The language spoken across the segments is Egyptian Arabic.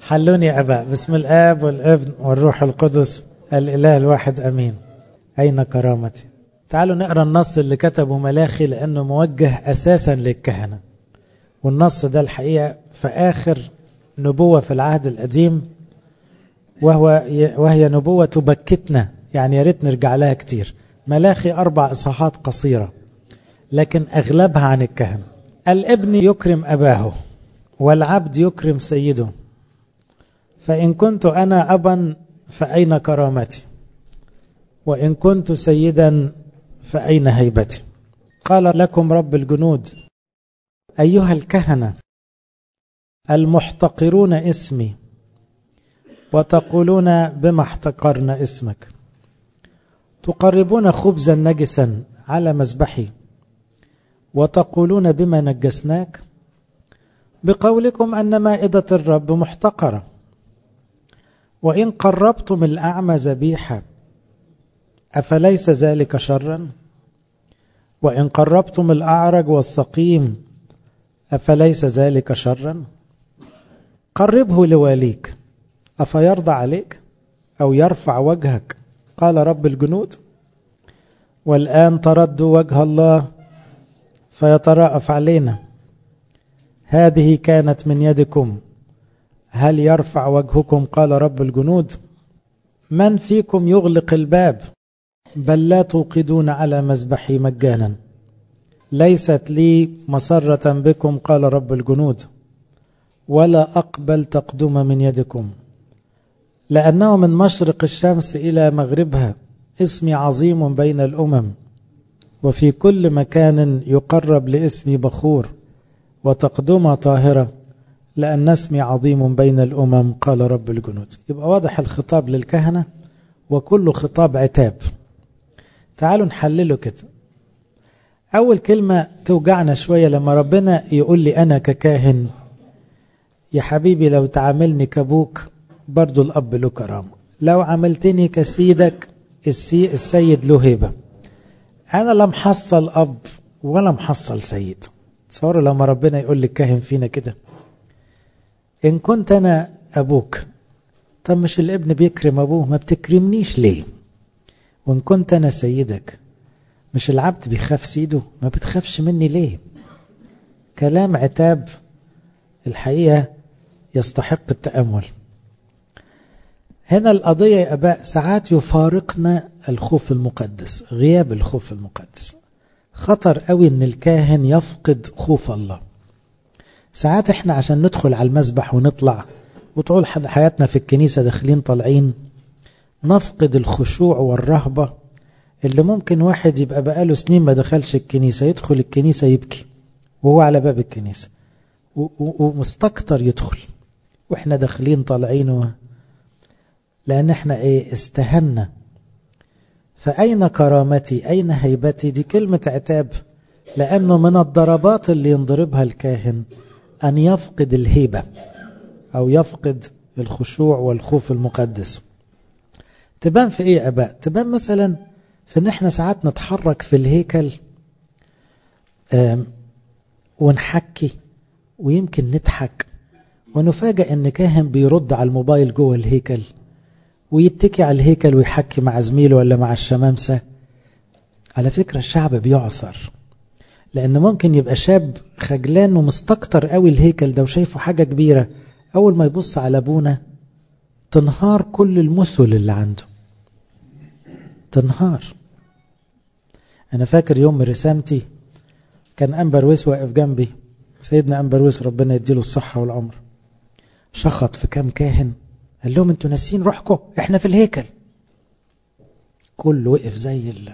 حلوني أباء باسم الآب والابن والروح القدس الإله الواحد أمين أين كرامتي تعالوا نقرأ النص اللي كتبه ملاخي لأنه موجه أساسا للكهنة والنص ده الحقيقة في آخر نبوة في العهد القديم وهو وهي نبوة تبكتنا يعني يا ريت نرجع لها كتير ملاخي أربع إصحاحات قصيرة لكن أغلبها عن الكهنة الابن يكرم أباه والعبد يكرم سيده فإن كنت أنا أبا فأين كرامتي وإن كنت سيدا فأين هيبتي قال لكم رب الجنود أيها الكهنة المحتقرون اسمي وتقولون بما احتقرنا اسمك تقربون خبزا نجسا على مذبحي وتقولون بما نجسناك بقولكم أن مائدة الرب محتقرة وإن قربتم الأعمى ذبيحة أفليس ذلك شرا وإن قربتم الأعرج والسقيم أفليس ذلك شرا قربه لواليك أفيرضى عليك أو يرفع وجهك قال رب الجنود والآن تردوا وجه الله فيتراءف علينا هذه كانت من يدكم هل يرفع وجهكم قال رب الجنود من فيكم يغلق الباب بل لا توقدون على مذبحي مجانا ليست لي مسرة بكم قال رب الجنود ولا أقبل تقدم من يدكم لأنه من مشرق الشمس إلى مغربها اسمي عظيم بين الأمم وفي كل مكان يقرب لاسمي بخور وتقدمة طاهرة لأن اسمي عظيم بين الأمم قال رب الجنود يبقى واضح الخطاب للكهنة وكل خطاب عتاب تعالوا نحلله كده أول كلمة توجعنا شوية لما ربنا يقول لي أنا ككاهن يا حبيبي لو تعاملني كابوك برضو الأب له كرامة لو عملتني كسيدك السي السيد له هيبة أنا لا محصل أب ولا محصل سيد تصوروا لما ربنا يقول لك كاهن فينا كده إن كنت أنا أبوك طب مش الابن بيكرم أبوه ما بتكرمنيش ليه وإن كنت أنا سيدك مش العبد بيخاف سيده ما بتخافش مني ليه كلام عتاب الحقيقة يستحق التأمل هنا القضية يا أباء ساعات يفارقنا الخوف المقدس غياب الخوف المقدس خطر قوي ان الكاهن يفقد خوف الله ساعات احنا عشان ندخل على المسبح ونطلع وطول حياتنا في الكنيسة داخلين طالعين نفقد الخشوع والرهبة اللي ممكن واحد يبقى بقاله سنين ما دخلش الكنيسة يدخل الكنيسة يبكي وهو على باب الكنيسة ومستكتر يدخل واحنا داخلين طالعين و... لأن احنا ايه استهنا فأين كرامتي أين هيبتي دي كلمة عتاب لأنه من الضربات اللي ينضربها الكاهن أن يفقد الهيبة أو يفقد الخشوع والخوف المقدس تبان في إيه أباء تبان مثلا في أن احنا ساعات نتحرك في الهيكل ونحكي ويمكن نضحك ونفاجأ أن كاهن بيرد على الموبايل جوه الهيكل ويتكي على الهيكل ويحكي مع زميله ولا مع الشمامسة على فكرة الشعب بيعصر لأن ممكن يبقى شاب خجلان ومستكتر قوي الهيكل ده وشايفه حاجة كبيرة أول ما يبص على أبونا تنهار كل المثل اللي عنده تنهار أنا فاكر يوم رسامتي كان أنبرويس واقف جنبي سيدنا أنبرويس ربنا يديله الصحة والعمر شخط في كام كاهن قال لهم انتوا ناسين روحكم احنا في الهيكل كله وقف زي ال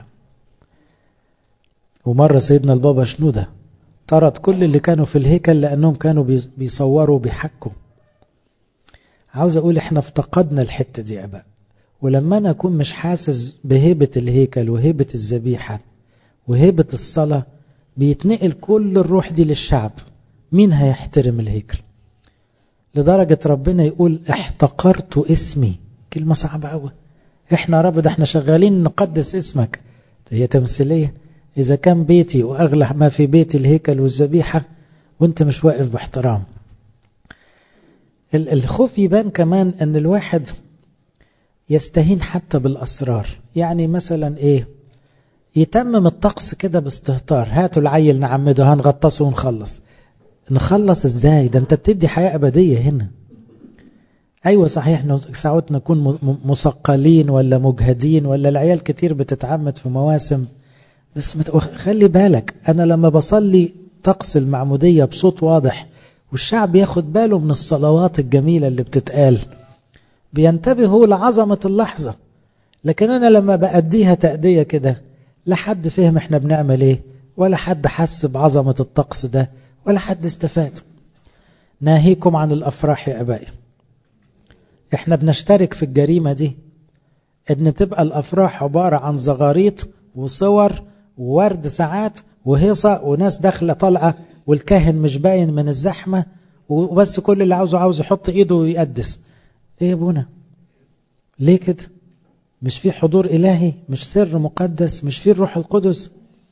ومرة سيدنا البابا شنودة طرد كل اللي كانوا في الهيكل لأنهم كانوا بيصوروا بيحكوا عاوز أقول احنا افتقدنا الحتة دي يا أباء ولما أنا أكون مش حاسس بهيبة الهيكل وهيبة الذبيحة وهيبة الصلاة بيتنقل كل الروح دي للشعب مين هيحترم الهيكل لدرجة ربنا يقول احتقرت اسمي كلمة صعبة قوي احنا رب ده احنا شغالين نقدس اسمك هي تمثيلية اذا كان بيتي واغلى ما في بيتي الهيكل والذبيحة وانت مش واقف باحترام الخوف يبان كمان ان الواحد يستهين حتى بالاسرار يعني مثلا ايه يتمم الطقس كده باستهتار هاتوا العيل نعمده هنغطسه ونخلص نخلص ازاي ده انت بتدي حياة ابدية هنا ايوه صحيح ساعات نكون مثقلين ولا مجهدين ولا العيال كتير بتتعمد في مواسم بس خلي بالك انا لما بصلي طقس المعمودية بصوت واضح والشعب ياخد باله من الصلوات الجميلة اللي بتتقال بينتبهوا لعظمة اللحظة لكن أنا لما بأديها تأدية كده لا حد فهم احنا بنعمل ايه ولا حد حس بعظمة الطقس ده ولا حد استفاد ناهيكم عن الأفراح يا أبائي احنا بنشترك في الجريمة دي ان تبقى الأفراح عبارة عن زغاريط وصور وورد ساعات وهيصة وناس داخلة طالعة والكاهن مش باين من الزحمة وبس كل اللي عاوزه عاوز يحط ايده ويقدس ايه يا ابونا ليه كده مش في حضور الهي مش سر مقدس مش في الروح القدس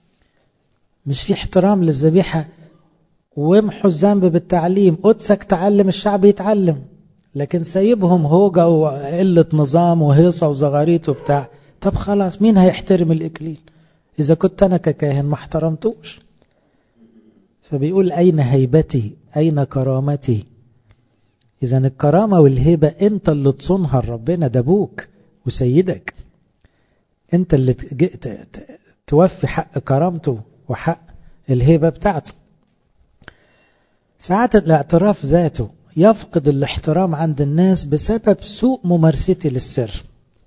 مش في احترام للذبيحة وامحوا الذنب بالتعليم قدسك تعلم الشعب يتعلم لكن سايبهم هوجة وقلة نظام وهيصة وزغاريت وبتاع طب خلاص مين هيحترم الإكليل إذا كنت أنا ككاهن ما احترمتوش فبيقول أين هيبتي أين كرامتي إذا الكرامة والهيبة أنت اللي تصونها لربنا ده أبوك وسيدك أنت اللي توفي حق كرامته وحق الهيبة بتاعته ساعات الاعتراف ذاته يفقد الاحترام عند الناس بسبب سوء ممارستي للسر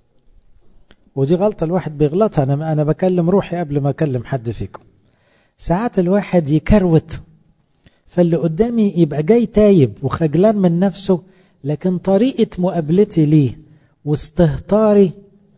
ودي غلطة الواحد بيغلطها أنا, أنا بكلم روحي قبل ما أكلم حد فيكم ساعات الواحد يكروت فاللي قدامي يبقى جاي تايب وخجلان من نفسه لكن طريقة مقابلتي ليه واستهتاري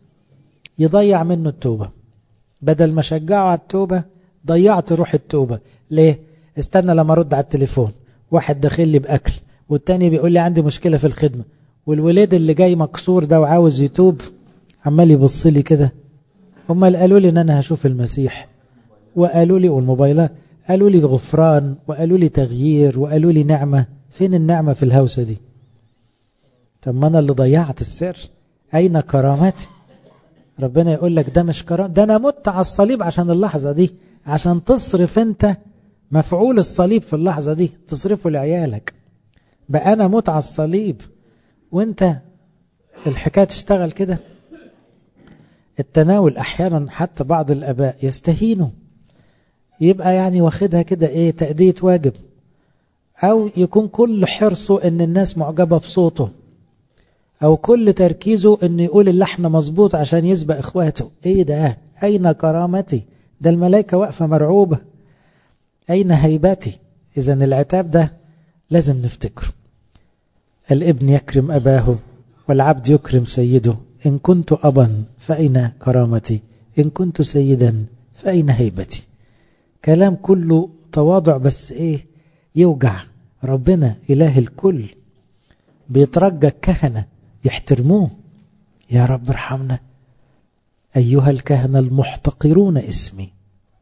يضيع منه التوبة بدل ما شجعه على التوبة ضيعت روح التوبة ليه استنى لما ارد على التليفون واحد داخل لي بأكل والتاني بيقول لي عندي مشكلة في الخدمة والولاد اللي جاي مكسور ده وعاوز يتوب عمال يبص لي كده هم اللي قالوا لي ان انا هشوف المسيح وقالوا لي والموبايلات قالوا لي غفران وقالوا لي تغيير وقالوا لي نعمة فين النعمة في الهوسة دي طب ما انا اللي ضيعت السر اين كرامتي ربنا يقول لك ده مش كرام ده انا مت على الصليب عشان اللحظة دي عشان تصرف انت مفعول الصليب في اللحظة دي تصرفه لعيالك بقى انا مت على الصليب وانت الحكاية تشتغل كده التناول احيانا حتى بعض الاباء يستهينوا يبقى يعني واخدها كده ايه تأدية واجب او يكون كل حرصه ان الناس معجبة بصوته او كل تركيزه ان يقول اللحن مظبوط عشان يسبق اخواته ايه ده اين كرامتي ده الملائكة واقفة مرعوبة اين هيبتي اذا العتاب ده لازم نفتكره الابن يكرم اباه والعبد يكرم سيده إن كنت أبا فأين كرامتي إن كنت سيدا فأين هيبتي كلام كله تواضع بس إيه يوجع ربنا إله الكل بيترجى الكهنة يحترموه يا رب ارحمنا أيها الكهنة المحتقرون اسمي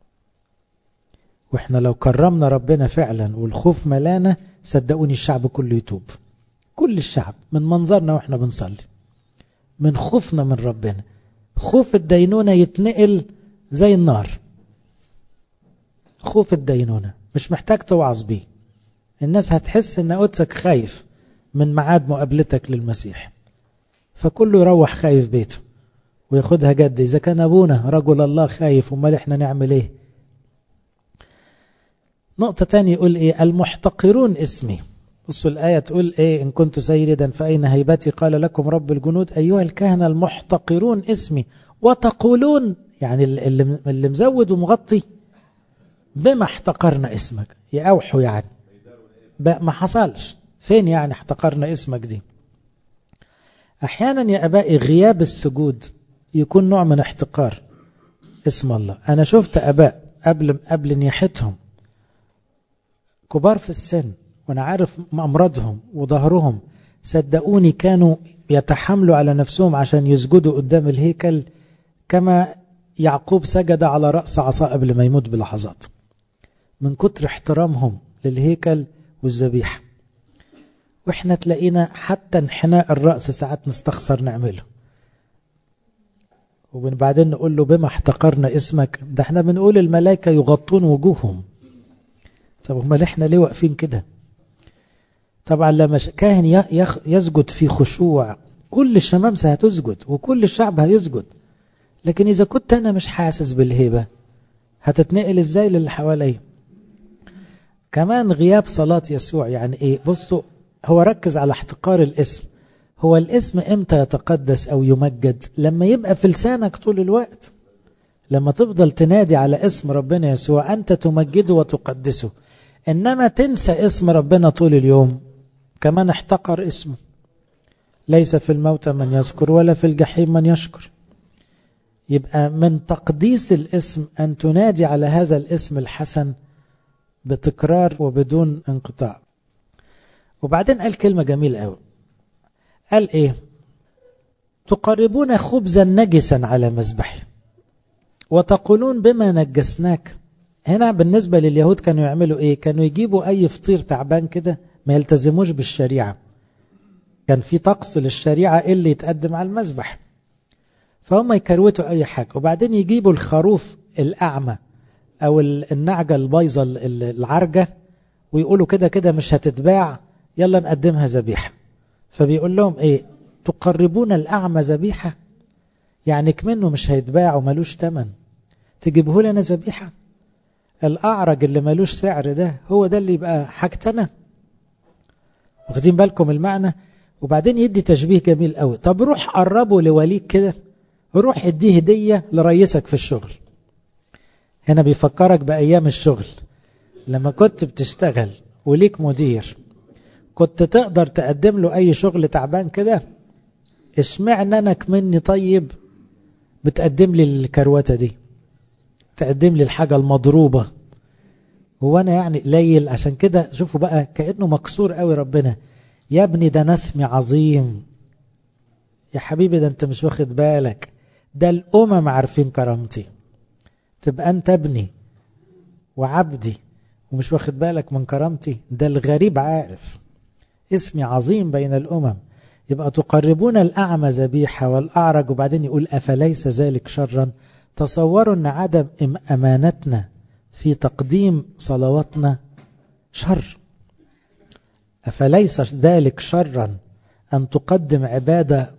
واحنا لو كرمنا ربنا فعلا والخوف ملانا صدقوني الشعب كله يتوب كل الشعب من منظرنا واحنا بنصلي من خوفنا من ربنا خوف الدينونة يتنقل زي النار خوف الدينونة مش محتاج توعظ بيه الناس هتحس ان قدسك خايف من معاد مقابلتك للمسيح فكله يروح خايف بيته وياخدها جد إذا كان أبونا رجل الله خايف ومال إحنا نعمل إيه نقطة تانية يقول إيه المحتقرون اسمي بصوا الآية تقول إيه إن كنت سيدا فأين هيبتي قال لكم رب الجنود أيها الكهنة المحتقرون اسمي وتقولون يعني اللي, اللي مزود ومغطي بما احتقرنا اسمك يأوحوا يعني ما حصلش فين يعني احتقرنا اسمك دي أحيانا يا أبائي غياب السجود يكون نوع من احتقار اسم الله أنا شفت أباء قبل قبل نياحتهم كبار في السن وأنا عارف أمراضهم وظهرهم صدقوني كانوا يتحملوا على نفسهم عشان يسجدوا قدام الهيكل كما يعقوب سجد على رأس عصا قبل ما يموت بلحظات من كتر احترامهم للهيكل والذبيحة واحنا تلاقينا حتى انحناء الرأس ساعات نستخسر نعمله وبعدين نقول له بما احتقرنا اسمك ده احنا بنقول الملائكة يغطون وجوههم طب امال احنا ليه واقفين كده طبعا لما كاهن يسجد في خشوع كل الشمامسة هتسجد وكل الشعب هيسجد لكن إذا كنت أنا مش حاسس بالهيبة هتتنقل إزاي للي حواليا كمان غياب صلاة يسوع يعني إيه بصوا هو ركز على احتقار الاسم هو الاسم امتى يتقدس أو يمجد لما يبقى في لسانك طول الوقت لما تفضل تنادي على اسم ربنا يسوع أنت تمجده وتقدسه إنما تنسى اسم ربنا طول اليوم كمان احتقر اسمه ليس في الموت من يذكر ولا في الجحيم من يشكر يبقى من تقديس الاسم أن تنادي على هذا الاسم الحسن بتكرار وبدون انقطاع وبعدين قال كلمة جميلة قوي قال ايه تقربون خبزا نجسا على مذبحي وتقولون بما نجسناك هنا بالنسبة لليهود كانوا يعملوا ايه كانوا يجيبوا اي فطير تعبان كده ما يلتزموش بالشريعة كان في طقس للشريعة اللي يتقدم على المذبح فهم يكروتوا أي حاجة وبعدين يجيبوا الخروف الأعمى أو النعجة البيضة العرجة ويقولوا كده كده مش هتتباع يلا نقدمها ذبيحة فبيقول لهم إيه تقربون الأعمى ذبيحة يعني كمنه مش هيتباع وملوش تمن تجيبه لنا ذبيحة الأعرج اللي ملوش سعر ده هو ده اللي يبقى حاجتنا واخدين بالكم المعنى وبعدين يدي تشبيه جميل قوي طب روح قربه لوليك كده روح اديه هدية لرئيسك في الشغل هنا بيفكرك بأيام الشغل لما كنت بتشتغل وليك مدير كنت تقدر تقدم له أي شغل تعبان كده اشمعنى أنا مني طيب بتقدم لي الكروتة دي تقدم لي الحاجة المضروبة هو أنا يعني قليل عشان كده شوفوا بقى كأنه مكسور قوي ربنا يا ابني ده نسمي عظيم يا حبيبي ده انت مش واخد بالك ده الأمم عارفين كرامتي تبقى انت ابني وعبدي ومش واخد بالك من كرامتي ده الغريب عارف اسمي عظيم بين الأمم يبقى تقربون الأعمى ذبيحة والأعرج وبعدين يقول أفليس ذلك شرا تصوروا أن عدم أمانتنا في تقديم صلواتنا شر أفليس ذلك شرا أن تقدم عبادة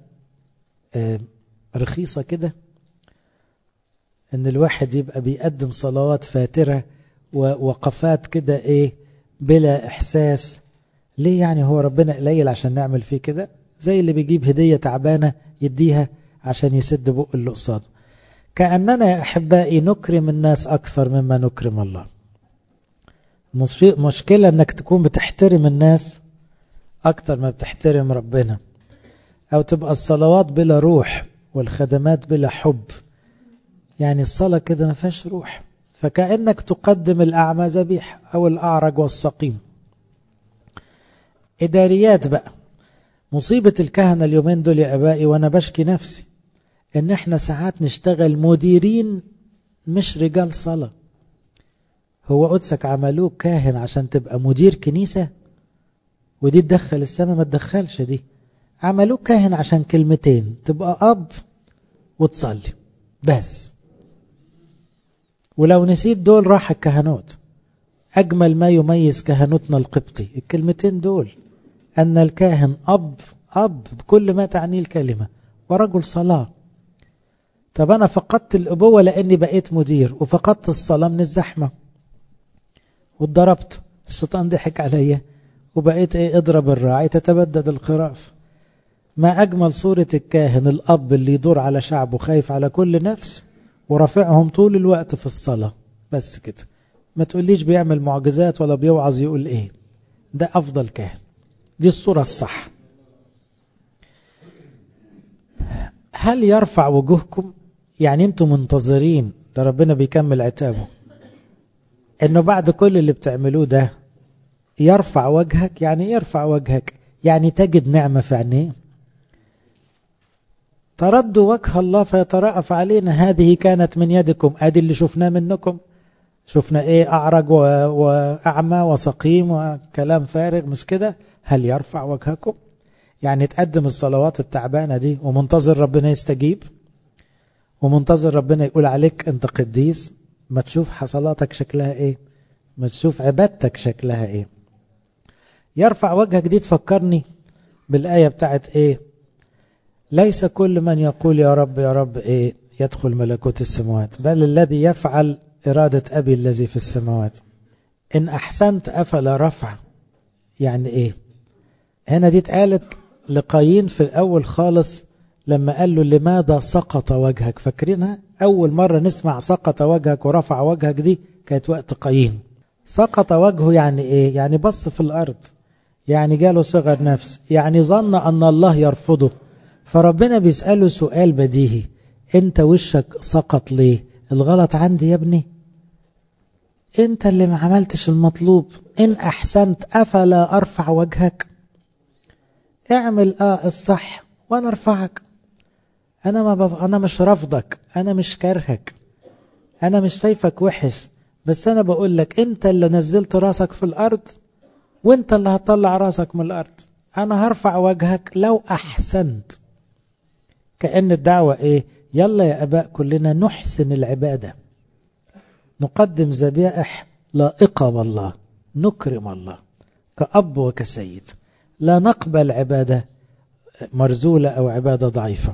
رخيصة كده أن الواحد يبقى بيقدم صلوات فاترة ووقفات كده إيه بلا إحساس ليه يعني هو ربنا قليل عشان نعمل فيه كده زي اللي بيجيب هدية تعبانة يديها عشان يسد بق اللي قصاده كأننا يا أحبائي نكرم الناس أكثر مما نكرم الله مشكلة أنك تكون بتحترم الناس أكتر ما بتحترم ربنا أو تبقى الصلوات بلا روح والخدمات بلا حب يعني الصلاة كده ما فيهاش روح فكأنك تقدم الأعمى ذبيح أو الأعرج والسقيم إداريات بقى مصيبة الكهنة اليومين دول يا أبائي وأنا بشكي نفسي إن إحنا ساعات نشتغل مديرين مش رجال صلاة هو قدسك عملوك كاهن عشان تبقى مدير كنيسة ودي تدخل السماء ما تدخلش دي عملوك كاهن عشان كلمتين تبقى أب وتصلي بس ولو نسيت دول راح الكهنوت أجمل ما يميز كهنوتنا القبطي الكلمتين دول أن الكاهن أب أب بكل ما تعنيه الكلمة ورجل صلاة طب أنا فقدت الأبوة لأني بقيت مدير وفقدت الصلاة من الزحمة واتضربت الشيطان ضحك عليا وبقيت ايه اضرب الراعي تتبدد الخراف ما أجمل صورة الكاهن الأب اللي يدور على شعبه خايف على كل نفس ورافعهم طول الوقت في الصلاة بس كده ما تقوليش بيعمل معجزات ولا بيوعظ يقول ايه ده أفضل كاهن دي الصورة الصح هل يرفع وجوهكم يعني انتم منتظرين ده ربنا بيكمل عتابه انه بعد كل اللي بتعملوه ده يرفع وجهك يعني يرفع وجهك يعني تجد نعمة في عينيه تردوا وجه الله فيترأف علينا هذه كانت من يدكم ادي اللي شفناه منكم شفنا ايه اعرج واعمى وسقيم وكلام فارغ مش كده هل يرفع وجهكم يعني تقدم الصلوات التعبانة دي ومنتظر ربنا يستجيب ومنتظر ربنا يقول عليك انت قديس ما تشوف صلاتك شكلها ايه ما تشوف عبادتك شكلها ايه يرفع وجهك دي تفكرني بالآية بتاعت ايه ليس كل من يقول يا رب يا رب ايه يدخل ملكوت السماوات بل الذي يفعل إرادة أبي الذي في السماوات إن أحسنت أفلا رفع يعني إيه هنا دي اتقالت لقايين في الأول خالص لما قال له لماذا سقط وجهك فاكرينها أول مرة نسمع سقط وجهك ورفع وجهك دي كانت وقت قايين سقط وجهه يعني إيه يعني بص في الأرض يعني جاله صغر نفس يعني ظن أن الله يرفضه فربنا بيسأله سؤال بديهي انت وشك سقط ليه الغلط عندي يا ابني انت اللي ما عملتش المطلوب ان احسنت افلا ارفع وجهك اعمل اه الصح وانا ارفعك انا ما بف... انا مش رافضك انا مش كارهك انا مش شايفك وحش بس انا بقول لك انت اللي نزلت راسك في الارض وانت اللي هتطلع راسك من الارض انا هرفع وجهك لو احسنت كأن الدعوة ايه يلا يا اباء كلنا نحسن العبادة نقدم ذبائح لائقة بالله نكرم الله كأب وكسيد لا نقبل عبادة مرزولة أو عبادة ضعيفة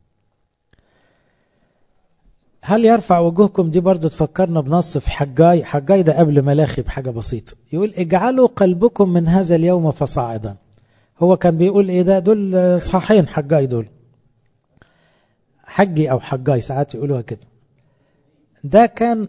هل يرفع وجوهكم دي برضو تفكرنا بنص في حجاي حجاي ده قبل ملاخي بحاجة بسيطة يقول اجعلوا قلبكم من هذا اليوم فصاعدا هو كان بيقول ايه ده دول اصحاحين حجاي دول حجي او حجاي ساعات يقولوها كده ده كان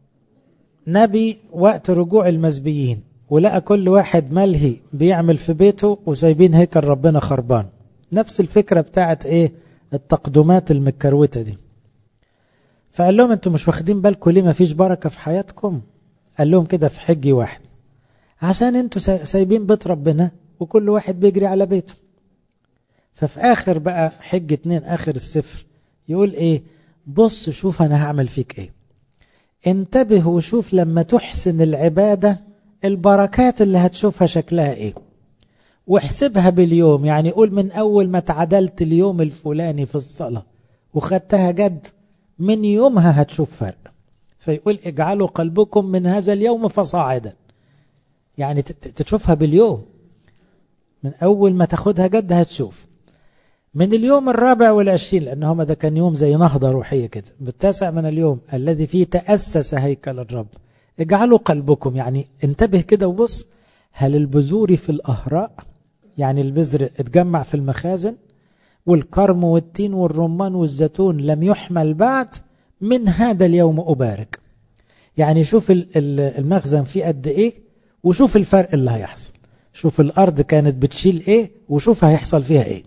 نبي وقت رجوع المزبيين ولقى كل واحد ملهي بيعمل في بيته وسايبين هيكل ربنا خربان نفس الفكرة بتاعت ايه التقدمات المكروتة دي فقال لهم انتوا مش واخدين بالكم ليه ما فيش بركة في حياتكم قال لهم كده في حجي واحد عشان انتوا سايبين بيت ربنا وكل واحد بيجري على بيته ففي اخر بقى حج اتنين اخر السفر يقول ايه بص شوف انا هعمل فيك ايه انتبه وشوف لما تحسن العبادة البركات اللي هتشوفها شكلها ايه واحسبها باليوم يعني قول من اول ما تعدلت اليوم الفلاني في الصلاة وخدتها جد من يومها هتشوف فرق فيقول اجعلوا قلبكم من هذا اليوم فصاعدا يعني تشوفها باليوم من اول ما تاخدها جد هتشوف من اليوم الرابع والعشرين لأن هما ده كان يوم زي نهضة روحية كده بالتاسع من اليوم الذي فيه تأسس هيكل الرب اجعلوا قلبكم يعني انتبه كده وبص هل البذور في الأهراء يعني البذر اتجمع في المخازن والكرم والتين والرمان والزيتون لم يحمل بعد من هذا اليوم أبارك يعني شوف المخزن فيه قد ايه وشوف الفرق اللي هيحصل شوف الأرض كانت بتشيل ايه وشوف هيحصل فيها ايه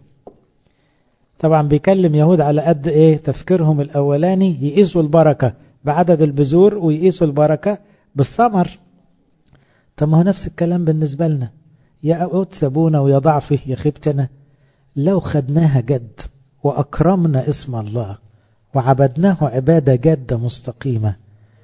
طبعا بيكلم يهود على قد ايه تفكيرهم الاولاني يقيسوا البركة بعدد البذور ويقيسوا البركة بالثمر طب ما هو نفس الكلام بالنسبة لنا يا قدس ابونا ويا ضعفي يا خيبتنا لو خدناها جد واكرمنا اسم الله وعبدناه عبادة جادة مستقيمة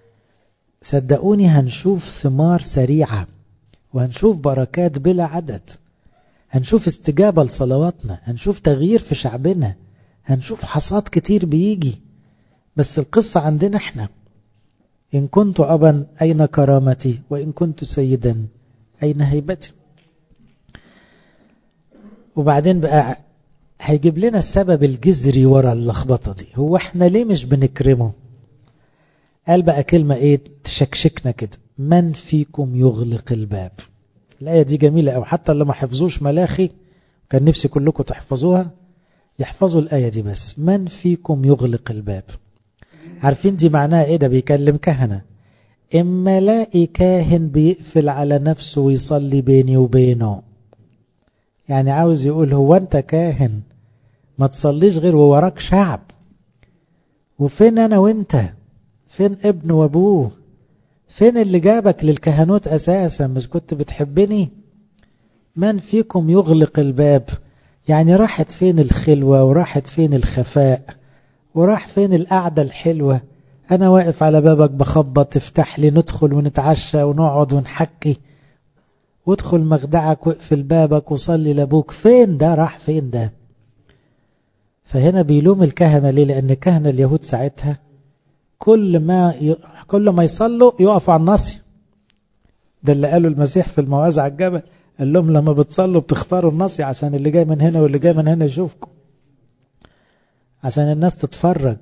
صدقوني هنشوف ثمار سريعة وهنشوف بركات بلا عدد هنشوف استجابة لصلواتنا هنشوف تغيير في شعبنا هنشوف حصاد كتير بيجي بس القصة عندنا احنا إن كنت أبا أين كرامتي وإن كنت سيدا أين هيبتي وبعدين بقى هيجيب لنا السبب الجذري ورا اللخبطة دي هو احنا ليه مش بنكرمه قال بقى كلمة ايه تشكشكنا كده من فيكم يغلق الباب الآية دي جميلة أو حتى اللي ما حفظوش ملاخي كان نفسي كلكم تحفظوها يحفظوا الآية دي بس من فيكم يغلق الباب عارفين دي معناها ايه ده بيكلم كهنة إما لاقي كاهن بيقفل على نفسه ويصلي بيني وبينه يعني عاوز يقول هو أنت كاهن ما تصليش غير ووراك شعب وفين أنا وأنت فين ابن وابوه فين اللي جابك للكهنوت أساسا مش كنت بتحبني من فيكم يغلق الباب يعني راحت فين الخلوة وراحت فين الخفاء وراح فين القعدة الحلوة أنا واقف على بابك بخبط تفتح لي ندخل ونتعشى ونقعد ونحكي وادخل مخدعك واقفل بابك وصلي لابوك فين ده راح فين ده فهنا بيلوم الكهنة ليه لأن كهنة اليهود ساعتها كل ما ي... كل ما يصلوا يقفوا على النصي ده اللي قاله المسيح في الموعظة على الجبل قال لهم لما بتصلوا بتختاروا النصي عشان اللي جاي من هنا واللي جاي من هنا يشوفكم عشان الناس تتفرج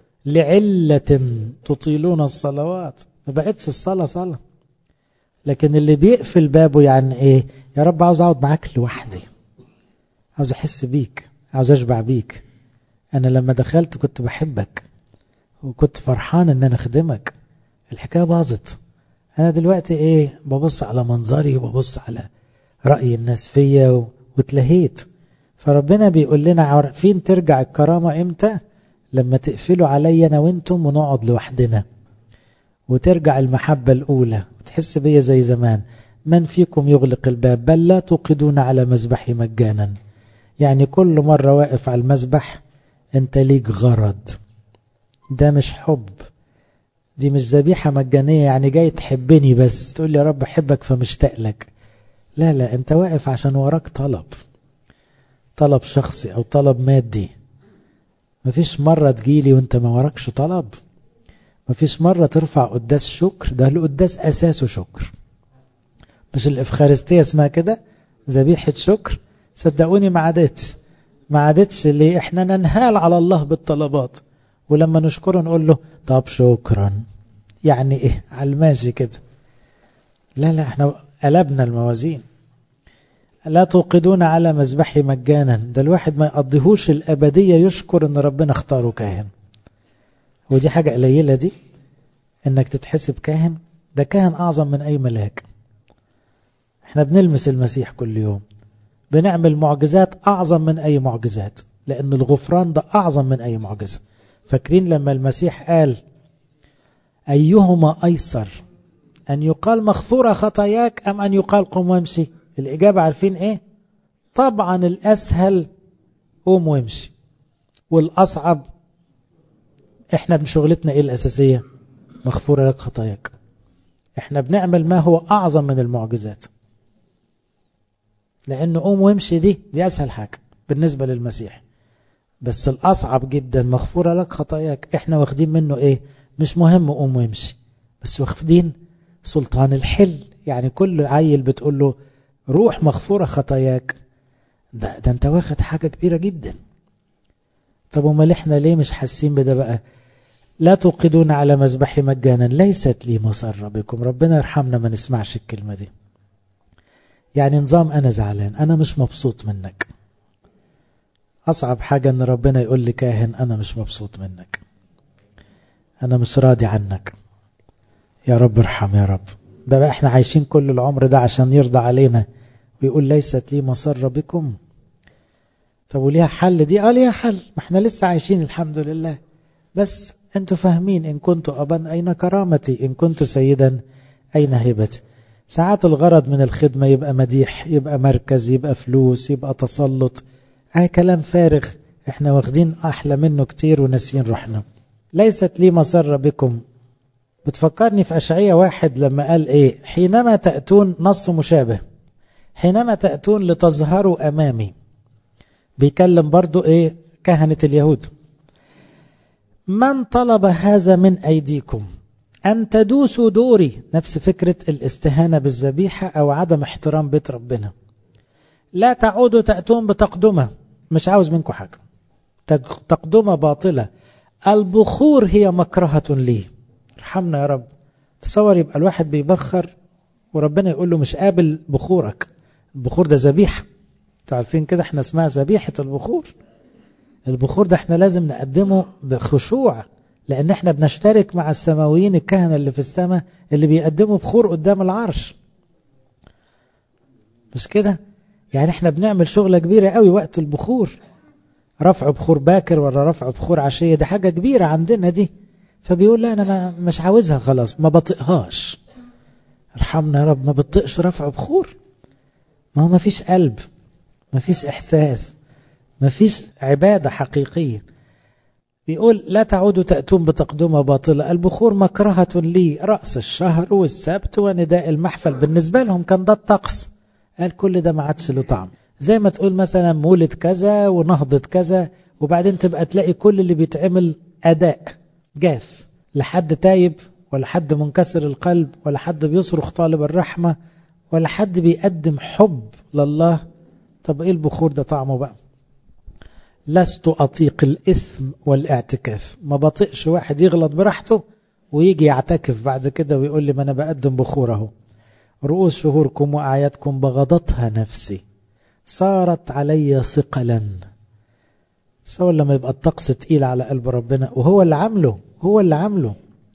لعلة تطيلون الصلوات ما بقتش الصلاة صلاة لكن اللي بيقفل بابه يعني ايه يا رب عاوز اقعد معاك لوحدي عاوز احس بيك عاوز اشبع بيك انا لما دخلت كنت بحبك وكنت فرحان ان انا اخدمك الحكايه باظت انا دلوقتي ايه ببص على منظري وببص على راي الناس فيا واتلهيت فربنا بيقول لنا عارفين ترجع الكرامه امتى لما تقفلوا عليا انا وانتم ونقعد لوحدنا وترجع المحبه الاولى وتحس بيا زي زمان من فيكم يغلق الباب بل لا توقدون على مذبحي مجانا يعني كل مرة واقف على المذبح انت ليك غرض ده مش حب دي مش ذبيحة مجانية يعني جاي تحبني بس تقول لي يا رب احبك فمشتاق لك لا لا انت واقف عشان وراك طلب طلب شخصي او طلب مادي مفيش مرة تجيلي وانت ما وراكش طلب مفيش مرة ترفع قداس شكر ده القداس أساسه شكر مش الإفخارستية اسمها كده ذبيحة شكر صدقوني ما عادتش ما عادتش ليه احنا ننهال على الله بالطلبات ولما نشكره نقول له طب شكرا يعني ايه على الماشي كده لا لا احنا قلبنا الموازين لا توقدون على مذبحي مجانا ده الواحد ما يقضيهوش الأبدية يشكر ان ربنا اختاره كاهن ودي حاجة قليلة دي انك تتحسب كاهن ده كاهن اعظم من اي ملاك احنا بنلمس المسيح كل يوم بنعمل معجزات اعظم من اي معجزات لان الغفران ده اعظم من اي معجزة فاكرين لما المسيح قال ايهما ايسر ان يقال مغفورة خطاياك ام ان يقال قم وامشي الاجابة عارفين ايه طبعا الاسهل قوم وامشي والاصعب احنا بشغلتنا ايه الاساسية مغفورة لك خطاياك احنا بنعمل ما هو اعظم من المعجزات لانه قوم وامشي دي دي اسهل حاجة بالنسبة للمسيح بس الاصعب جدا مغفورة لك خطاياك احنا واخدين منه ايه مش مهم قوم وامشي بس واخدين سلطان الحل يعني كل عيل بتقول له روح مغفورة خطاياك ده, ده انت واخد حاجة كبيرة جدا طب امال احنا ليه مش حاسين بده بقى لا توقدون على مذبحي مجانا ليست لي مسرة بكم ربنا يرحمنا ما نسمعش الكلمة دي يعني نظام أنا زعلان أنا مش مبسوط منك أصعب حاجة أن ربنا يقول لي كاهن أنا مش مبسوط منك أنا مش راضي عنك يا رب ارحم يا رب بقى احنا عايشين كل العمر ده عشان يرضى علينا ويقول ليست لي مسرة بكم طب وليها حل دي اه ليها حل ما احنا لسه عايشين الحمد لله بس انتوا فاهمين ان كنت ابا اين كرامتي ان كنت سيدا اين هبتي ساعات الغرض من الخدمة يبقى مديح يبقى مركز يبقى فلوس يبقى تسلط اي كلام فارغ احنا واخدين احلى منه كتير وناسين روحنا ليست لي مسرة بكم بتفكرني في أشعية واحد لما قال ايه حينما تأتون نص مشابه حينما تأتون لتظهروا أمامي بيكلم برضو ايه كهنة اليهود من طلب هذا من أيديكم أن تدوسوا دوري نفس فكرة الاستهانة بالذبيحة أو عدم احترام بيت ربنا لا تعودوا تأتون بتقدمة مش عاوز منكم حاجة تقدمة باطلة البخور هي مكرهة لي ارحمنا يا رب تصور يبقى الواحد بيبخر وربنا يقول له مش قابل بخورك البخور ده ذبيحة انتوا عارفين كده احنا اسمها ذبيحة البخور البخور ده احنا لازم نقدمه بخشوع لان احنا بنشترك مع السماويين الكهنة اللي في السماء اللي بيقدموا بخور قدام العرش مش كده يعني احنا بنعمل شغلة كبيرة قوي وقت البخور رفع بخور باكر ولا رفع بخور عشية دي حاجة كبيرة عندنا دي فبيقول لا انا ما مش عاوزها خلاص ما بطئهاش ارحمنا يا رب ما بطئش رفع بخور ما هو ما فيش قلب ما فيش احساس ما فيش عبادة حقيقية بيقول لا تعودوا تأتون بتقدمة باطلة البخور مكرهة لي رأس الشهر والسبت ونداء المحفل بالنسبة لهم كان ده الطقس قال كل ده ما عادش له طعم زي ما تقول مثلا مولد كذا ونهضة كذا وبعدين تبقى تلاقي كل اللي بيتعمل أداء جاف لحد تايب ولا حد منكسر القلب ولا حد بيصرخ طالب الرحمة ولا حد بيقدم حب لله طب ايه البخور ده طعمه بقى لست أطيق الإثم والاعتكاف ما بطيقش واحد يغلط براحته ويجي يعتكف بعد كده ويقول لي ما أنا بقدم بخوره رؤوس شهوركم وأعيادكم بغضتها نفسي صارت علي ثقلا سواء لما يبقى الطقس تقيل على قلب ربنا وهو اللي عامله هو اللي عامله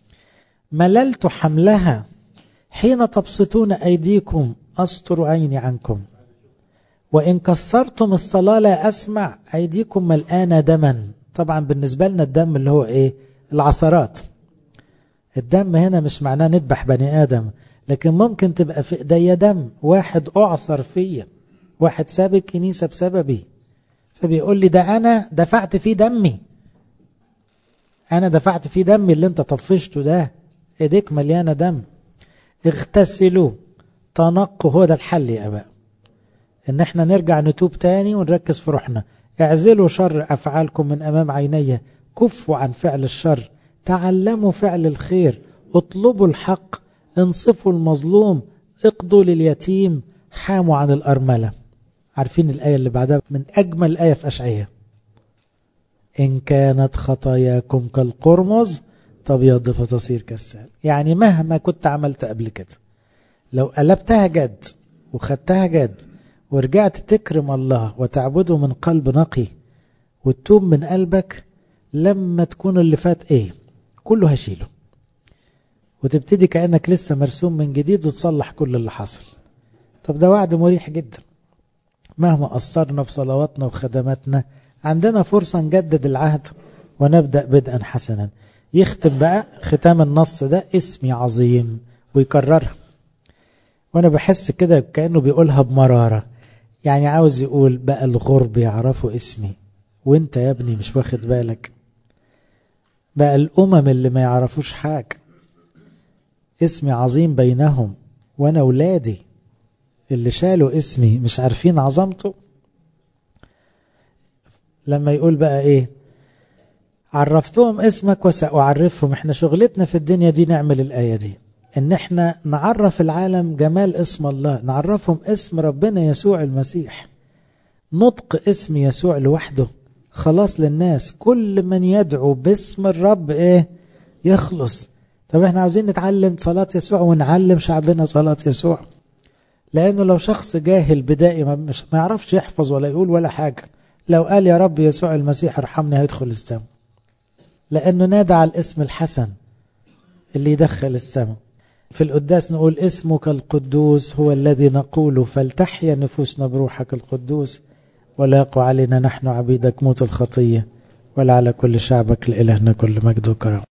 مللت حملها حين تبسطون أيديكم أستر عيني عنكم وإن كسرتم الصلاة لا أسمع أيديكم ملآنة دما طبعا بالنسبة لنا الدم اللي هو إيه العصرات الدم هنا مش معناه نذبح بني آدم لكن ممكن تبقى في إيديا دم واحد أعصر فيا واحد ساب الكنيسة بسببي فبيقول لي ده أنا دفعت فيه دمي أنا دفعت فيه دمي اللي أنت طفشته ده إيديك مليانة دم اغتسلوا تنقوا هو ده الحل يا أباء ان احنا نرجع نتوب تاني ونركز في روحنا اعزلوا شر افعالكم من امام عيني كفوا عن فعل الشر تعلموا فعل الخير اطلبوا الحق انصفوا المظلوم اقضوا لليتيم حاموا عن الارملة عارفين الآية اللي بعدها من أجمل آية في أشعية إن كانت خطاياكم كالقرمز تبيض فتصير كالسال يعني مهما كنت عملت قبل كده لو قلبتها جد وخدتها جد ورجعت تكرم الله وتعبده من قلب نقي وتتوب من قلبك لما تكون اللي فات ايه كله هشيله وتبتدي كأنك لسه مرسوم من جديد وتصلح كل اللي حصل طب ده وعد مريح جدا مهما قصرنا في صلواتنا وخدماتنا عندنا فرصة نجدد العهد ونبدأ بدءا حسنا يختم بقى ختام النص ده اسمي عظيم ويكررها وانا بحس كده كأنه بيقولها بمرارة يعني عاوز يقول بقى الغرب يعرفوا اسمي وانت يا ابني مش واخد بالك بقى الأمم اللي ما يعرفوش حاجة اسمي عظيم بينهم وانا ولادي اللي شالوا اسمي مش عارفين عظمته لما يقول بقى ايه عرفتهم اسمك وسأعرفهم احنا شغلتنا في الدنيا دي نعمل الآية دي ان احنا نعرف العالم جمال اسم الله نعرفهم اسم ربنا يسوع المسيح نطق اسم يسوع لوحده خلاص للناس كل من يدعو باسم الرب ايه يخلص طب احنا عاوزين نتعلم صلاة يسوع ونعلم شعبنا صلاة يسوع لانه لو شخص جاهل بدائي ما, مش ما يعرفش يحفظ ولا يقول ولا حاجة لو قال يا رب يسوع المسيح ارحمني هيدخل السماء لانه نادى على الاسم الحسن اللي يدخل السماء في القداس نقول اسمك القدوس هو الذي نقول فلتحيا نفوسنا بروحك القدوس ولا يقع علينا نحن عبيدك موت الخطية ولا على كل شعبك لإلهنا كل مجد وكرم